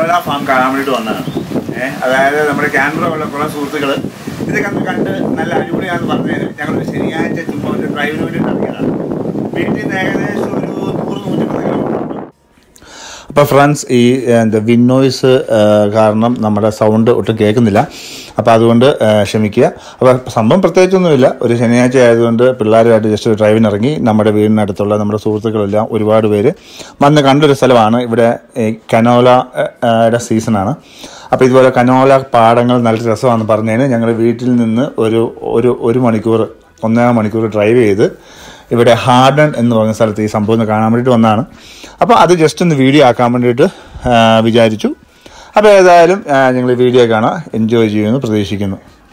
Canola farm കാണാൻ വേണ്ടിയിട്ട് വന്നതാണ് ഏഹ് അതായത് നമ്മുടെ ക്യാൻബറ കുറേ സുഹൃത്തുക്കൾ ഇത് കണ്ട് കണ്ട് നല്ല അടിപൊളിയാണെന്ന് പറഞ്ഞതിന് ഞങ്ങൾ ശനിയാഴ്ച ചുമ്മാ ഒരു ഡ്രൈവിന് വേണ്ടിയിട്ട് ഇറങ്ങിയതാണ് വീട്ടിൽ നിന്ന് ഏകദേശം ഒരു നൂറ് നൂറ്റമ്പത് കിലോമീറ്റർ ഉണ്ട് അപ്പോൾ ഫ്രണ്ട്സ് ഈ എന്താ വിന്നോയ്സ് കാരണം നമ്മുടെ സൗണ്ട് ഒട്ടും കേൾക്കുന്നില്ല അപ്പോൾ അതുകൊണ്ട് ആ, ക്ഷമിക്കുക അപ്പോൾ സംഭവം പ്രത്യേകിച്ചൊന്നുമില്ല ഒരു ശനിയാഴ്ച ആയതുകൊണ്ട് പിള്ളേരുമായിട്ട് ജസ്റ്റ് ഡ്രൈവിന് ഇറങ്ങി നമ്മുടെ വീടിനടുത്തുള്ള നമ്മുടെ സുഹൃത്തുക്കളെല്ലാം ഒരുപാട് പേര് വന്ന് കണ്ടൊരു സ്ഥലമാണ് ഇവിടെ ഈ കനോല ആ, ആ, യുടെ സീസണാണ് അപ്പോൾ ഇതുപോലെ കനോല പാടങ്ങൾ നല്ല രസമാണെന്ന് പറഞ്ഞതിന് ഞങ്ങൾ വീട്ടിൽ നിന്ന് ഒരു ഒരു ഒരു മണിക്കൂർ ഒന്നര മണിക്കൂർ ഡ്രൈവ് ചെയ്ത് ഇവിടെ ഹാർഡൻ എന്ന് പറഞ്ഞ സ്ഥലത്ത് ഈ സംഭവം ഒന്ന് കാണാൻ വേണ്ടിയിട്ട് വന്നതാണ് അപ്പോൾ അത് ജസ്റ്റ് ഒന്ന് വീഡിയോ ആക്കാൻ വേണ്ടിയിട്ട് ആ, വിചാരിച്ചു അപ്പോൾ ഏതായാലും ഞങ്ങൾ വീഡിയോ കാണാം എൻജോയ് ചെയ്യുമെന്ന് പ്രതീക്ഷിക്കുന്നു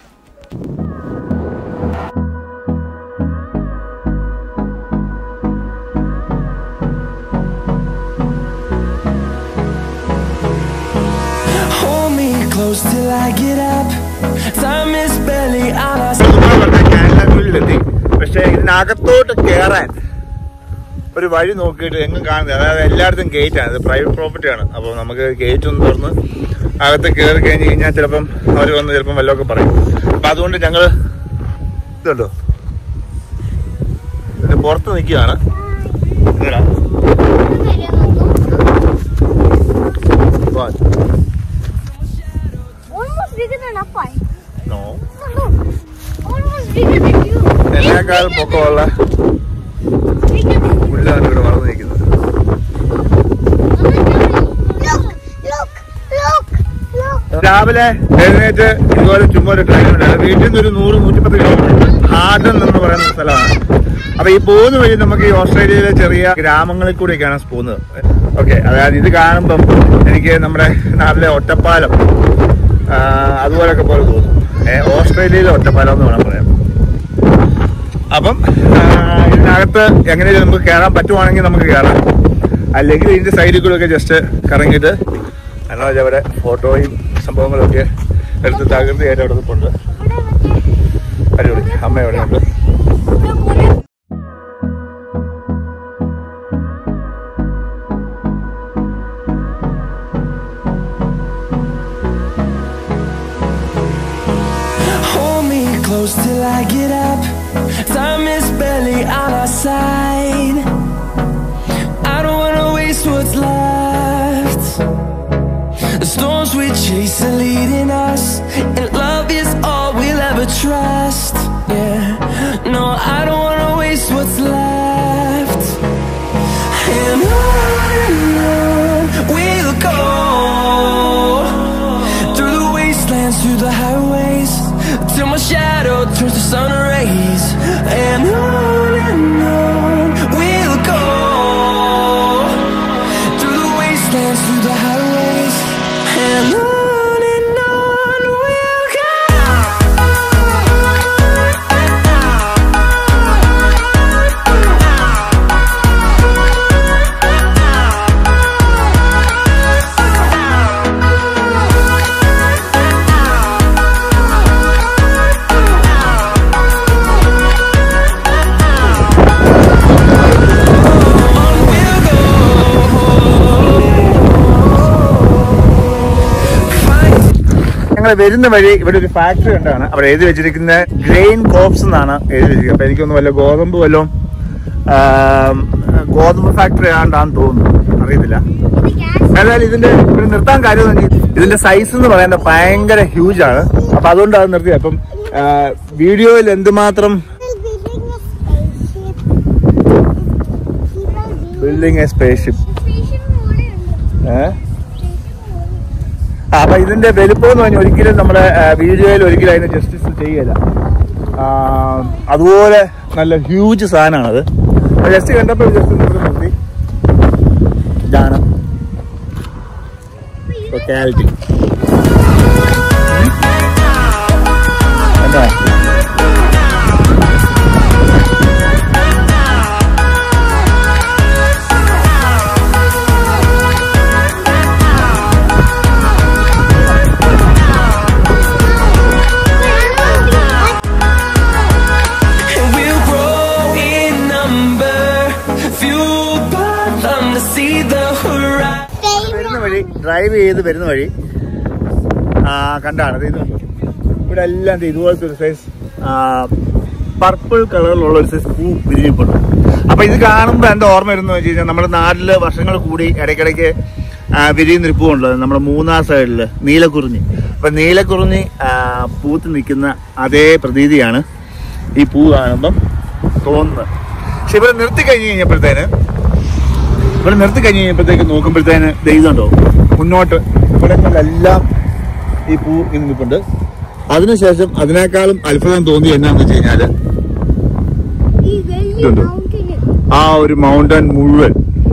Hold me close till I get up. Time is barely on our കാനഡയിലെത്തി പക്ഷേ ഇതിനകത്തോട്ട് കയറാൻ ഒരു വഴി നോക്കിയിട്ട് എങ്ങും കാണുന്നില്ല അതായത് എല്ലായിടത്തും ഗേറ്റ് ആണ് ഇത് പ്രൈവറ്റ് പ്രോപ്പർട്ടി ആണ് അപ്പോൾ നമുക്ക് ഗേറ്റ് ഒന്ന് തുറന്ന് അകത്ത് കയറി കഴിഞ്ഞ് കഴിഞ്ഞാൽ ചിലപ്പം അവർ വന്ന് ചിലപ്പം വല്ലതൊക്കെ പറയും അപ്പം അതുകൊണ്ട് ഞങ്ങൾ ഇതുണ്ടോ ഇതിന്റെ പുറത്ത് നിൽക്കുകയാണ് ഇങ്ങടാ. വാ. Almost bigger than a pie. No. No, no. Almost bigger than you. എന്നേക്കാൾ പൊക്കമുള്ള Bigger than you. പുല്ലാണ് ഇവിടെ വളർന്നു നിൽക്കുന്നത് Look, look, look, look. രാവിലെ എഴുന്നേറ്റ് ഇതുപോലെ ചുമ്മാ ഒരു ട്രെയിൻ ഉണ്ടായിരുന്നു വീട്ടിൽ നിന്ന് ഒരു നൂറ് നൂറ്റിപ്പത്ത് കിലോമീറ്റർ ഹാർഡൻ എന്ന് പറയുന്ന സ്ഥലമാണ് അപ്പൊ ഈ പോകുന്ന വഴി നമുക്ക് ഈ ഓസ്ട്രേലിയയിലെ ചെറിയ ഗ്രാമങ്ങളിൽ കൂടെയൊക്കെയാണ് പോകുന്നത് ഓക്കെ അതായത് ഇത് കാണുമ്പം എനിക്ക് നമ്മുടെ നാട്ടിലെ ഒറ്റപ്പാലം ആ, അതുപോലൊക്കെ പോലെ തോന്നും ഏ, ഓസ്ട്രേലിയയിലെ ഒറ്റപ്പാലം എന്ന് വേണം പറയാം അപ്പം ആ, ഇതിനകത്ത് എങ്ങനെയും നമുക്ക് കയറാൻ പറ്റുവാണെങ്കിൽ നമുക്ക് കയറാം അല്ലെങ്കിൽ ഇതിന്റെ സൈഡിൽ കൂടെ ഒക്കെ ജസ്റ്റ് കറങ്ങിയിട്ട് മനോജ് അവിടെ ഫോട്ടോയും സംഭവങ്ങളൊക്കെ എടുത്ത് തകൃതിയായിട്ട് അവിടെ നിൽപ്പുണ്ട് അടിപൊളി അമ്മ അവിടെ ഉണ്ട് Hold me close till I get up. Time is barely on our side. I don't wanna waste what's left. The storms we chase are leading us, and love is all we'll ever trust. Yeah, no, I don't wanna waste what's left. And on and on we'll go through the wastelands, through the highways, till my shadow turns to sun rays. And on and on we'll go through the wastelands, through the highways, and on and on we'll ഞങ്ങൾ വരുന്ന വഴി ഇവിടെ ഒരു factory ഉണ്ടാണ് അവിടെ എഴുതി വെച്ചിരിക്കുന്ന grain corps എന്നാണ് എഴുതി വെച്ചിരിക്കുന്നത് അപ്പൊ എനിക്കൊന്ന് വല്ല ഗോതമ്പ് വല്ലതും ആം, ഗോതമ്പ് ഫാക്ടറി ആണ്ടാന്ന് തോന്നുന്നു അറിയത്തില്ല ഏതായാലും ഇതിന്റെ ഇവിടെ നിർത്താൻ കാര്യം എന്ന് വെച്ചാൽ ഇതിന്റെ സൈസ് എന്ന് പറയുന്നത് ഭയങ്കര ഹ്യൂജ് ആണ് അപ്പൊ അതുകൊണ്ട് അത് നിർത്തി അപ്പം ആ, വീഡിയോയിൽ എന്തുമാത്രം ബിൽഡിംഗ് എ സ്പേസ്ഷിപ്പ് ഏഹ് ആ, അപ്പൊ ഇതിന്റെ വലുപ്പം എന്ന് പറഞ്ഞാൽ ഒരിക്കലും നമ്മുടെ വീഡിയോയിൽ ഒരിക്കലും അതിനെ ജസ്റ്റിസ് ചെയ്യല അതുപോലെ നല്ല ഹ്യൂജ് സാധനമാണത് ജസ്റ്റ് കണ്ടപ്പോൾ ജസ്റ്റ് നിർത്തി ഇതാണ് ലൊക്കാലിറ്റി എന്താ And we'll grow in number, fueled by them to see the horizon. വരുന്ന വഴി ഡ്രൈവ് ചെയ്ത് വരുന്ന വഴി ആ കണ്ടാണ് ഇത് ഇവിടെ എല്ലാം ദേ ഇതുപോലത്തെ ഒരു സൈസ് പർപ്പിൾ കളറിലുള്ള ഒരു സൈസ് പൂ വിരിഞ്ഞിട്ടുണ്ട് അപ്പൊ ഇത് കാണുമ്പോൾ എന്താ ഓർമ്മ വരുന്ന വെച്ച് കഴിഞ്ഞാൽ നമ്മുടെ നാട്ടില് വർഷങ്ങൾ കൂടി ഇടയ്ക്കിടയ്ക്ക് ആ, വിരിയുന്നൊരു പൂവുണ്ട് നമ്മുടെ മൂന്നാർ സൈഡില് നീലക്കുറിഞ്ഞി അപ്പൊ നീലക്കുറിഞ്ഞി ആ, പൂത്ത് നിൽക്കുന്ന അതേ പ്രതീതിയാണ് ഈ പൂ കാണുമ്പം തോന്നുന്നത് പക്ഷെ ഇവിടെ നിർത്തി കഴിഞ്ഞ് കഴിഞ്ഞപ്പോഴത്തേന് ഇവിടെ നിർത്തി കഴിഞ്ഞ് കഴിഞ്ഞപ്പോഴത്തേക്ക് നോക്കുമ്പോഴത്തേന് ദൈവമുണ്ടോ മുന്നോട്ട് ഇവിടങ്ങളിലെല്ലാം ഈ പൂ ഇങ്ങനെ നിൽപ്പുണ്ട് അതിനുശേഷം അതിനേക്കാളും അത്ഭുതം തോന്നി എന്നാന്ന് വെച്ച് കഴിഞ്ഞാല് ഈ വലിയ ഇതുണ്ട്. മൗണ്ടന് ആ ഒരു മൗണ്ടൻ മുഴുവൻ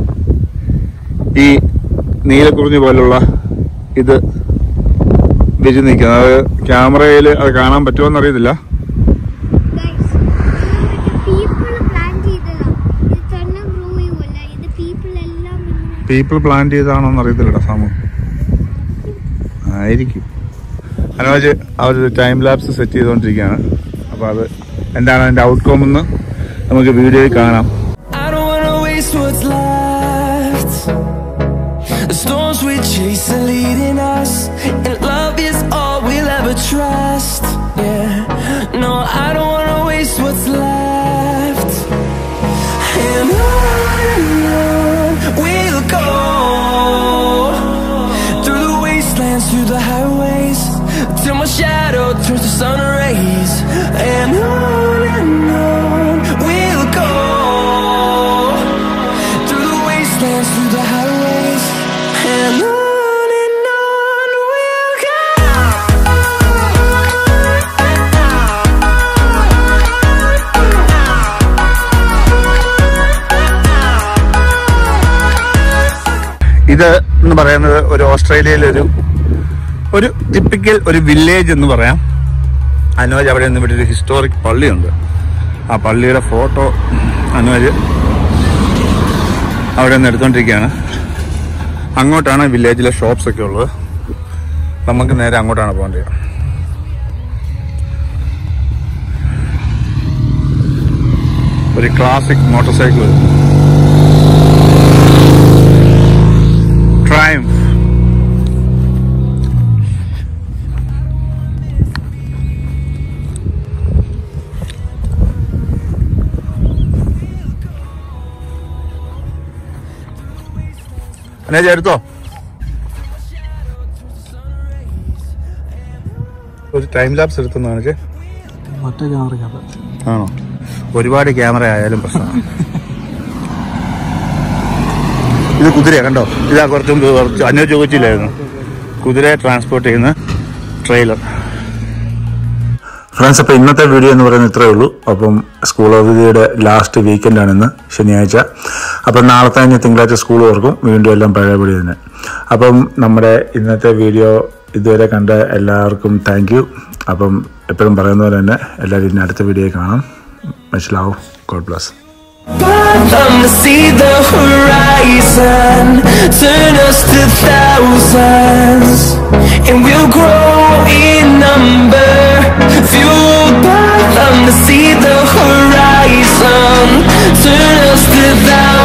ഈ നീലക്കുറിഞ്ഞി പോലുള്ള ഇത് വിരി നിൽക്കുന്നത് അത് ക്യാമറയിൽ അത് കാണാൻ പറ്റുമോ എന്നറിയത്തില്ല ഗൈസ് പീപ്പിൾ പ്ലാൻ ചെയ്തതാ ഇത് തന്നെ ഗ്രോ ചെയ്യുമല്ല ഇത് പീപ്പിൾ എല്ലാം ഇങ്ങനെ പീപ്പിൾ പ്ലാൻ ചെയ്താണോ എന്നറിയത്തില്ലടാ സാമു ആയിരിക്കും അനുവാജ് അവർ ടൈം ലാപ്സ് സെറ്റ് ചെയ്തുകൊണ്ടിരിക്കുകയാണ് അപ്പോൾ അത് എന്താണ് അതിൻ്റെ ഔട്ട്കം എന്ന് നമുക്ക് വീഡിയോയിൽ കാണാം I don't wanna waste what's left. The storms we chase are leading us, and love is all we'll ever trust. Yeah, no, I don't wanna waste what's left. And on and on we'll go through the wastelands, through the highways, till my shadow turns to sun rays. And on and on we'll go through the wastelands, through the highways, and on and on we'll go. ഇത് എന്ന് പറയുന്നത് ഒരു ഓസ്ട്രേലിയയിലെ ഒരു ഒരു typical ഒരു village എന്ന് പറയാം അനുവാജ് അവിടെ നിന്ന് ഇവിടെ ഒരു ഹിസ്റ്റോറിക് പള്ളിയുണ്ട് ആ പള്ളിയുടെ ഫോട്ടോ അനുവാജ് അവിടെ നിന്ന് എടുത്തോണ്ടിരിക്കുകയാണ് അങ്ങോട്ടാണ് വില്ലേജിലെ ഷോപ്സ് ഒക്കെ ഉള്ളത് നമുക്ക് നേരെ അങ്ങോട്ടാണ് പോകേണ്ടത് ഒരു ക്ലാസിക് മോട്ടോർ സൈക്കിൾ Triumph. അനേജ് എടുത്തോ ഒരു ടൈം ലാപ്സ് എടുത്തെന്ന് കാണിച്ചേ മറ്റേ ക്യാമറയ്ക്കകത്ത് ആണോ ഒരുപാട് ക്യാമറ ആയാലും പ്രശ്നമാണ് ഇത് കുതിരയാ കണ്ടോ ഇതാ കുറച്ച് മുമ്പ് കുറച്ച് അന്വേഷിച്ച് ചോദിച്ചില്ലായിരുന്നു കുതിരയെ ട്രാൻസ്പോർട്ട് ചെയ്യുന്ന ട്രെയിലർ ഫ്രണ്ട്സ് അപ്പോൾ ഇന്നത്തെ വീഡിയോ എന്ന് പറയുന്നത് ഇത്രയേ ഉള്ളൂ അപ്പം സ്കൂൾ അവധിയുടെ ലാസ്റ്റ് വീക്കെൻഡാണ് ഇന്ന് ശനിയാഴ്ച അപ്പം നാളത്തെ കഴിഞ്ഞ് തിങ്കളാഴ്ച സ്കൂൾ ഓർക്കും വീണ്ടും എല്ലാം പഴയപടി തന്നെ അപ്പം നമ്മുടെ ഇന്നത്തെ വീഡിയോ ഇതുവരെ കണ്ട എല്ലാവർക്കും താങ്ക് യു അപ്പം എപ്പോഴും പറയുന്ന പോലെ തന്നെ എല്ലാവരും ഇനി അടുത്ത വീഡിയോ കാണാം മനസ്സിലാവും God bless Them to see the horizon Turn us to thousands And we'll grow in number Fueled by them to see the horizon Turn us to thousands